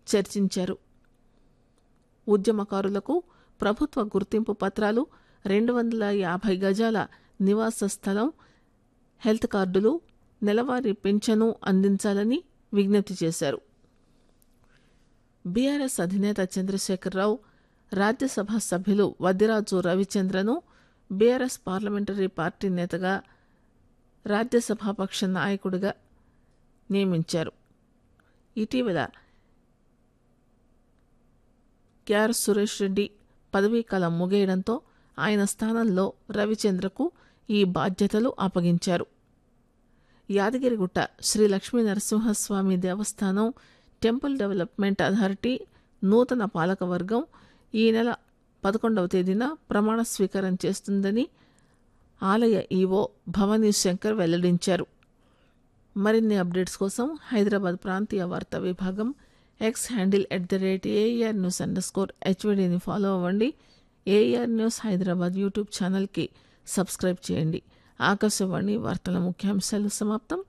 చర్చించారు ఉద్యమకారులకు ప్రభుత్వ గుర్తింపు పత్రాలు రెండు వందల యాభై గజాల నివాస స్థలం హెల్త్ కార్డులు నెలవారీ పెన్షను అందించాలని విజ్ఞప్తి చేశారు బీఆర్ఎస్ అధినేత చంద్రశేఖరరావు రాజ్యసభ సభ్యులు వద్దిరాజు రవిచంద్రను బీఆర్ఎస్ పార్లమెంటరీ పార్టీ నేతగా రాజ్యసభాపక్ష నాయకుడిగా నియమించారు ఇటీవల క్యార్ సురేష్ రెడ్డి పదవీకాలం ముగియడంతో ఆయన స్థానంలో రవిచంద్రకు ఈ బాధ్యతలు అప్పగించారు యాదగిరిగుట్ట శ్రీ లక్ష్మీ నరసింహస్వామి దేవస్థానం టెంపుల్ డెవలప్మెంట్ అథారిటీ నూతన పాలకవర్గం ఈ నెల పదకొండవ తేదీన ప్రమాణ స్వీకారం చేస్తుందని ఆలయ ఈవో భవానీ శంకర్ వెల్లడించారు మరిన్ని అప్డేట్స్ కోసం హైదరాబాద్ ప్రాంతీయ వార్తా విభాగం X handle at the rate AIR news underscore స్కోర్ హెచ్వీడీని ఫాలో అవ్వండి ఏఆర్ న్యూస్ హైదరాబాద్ యూట్యూబ్ ఛానల్కి సబ్స్క్రైబ్ చేయండి ఆకాశవాణి వార్తల ముఖ్యాంశాలు సమాప్తం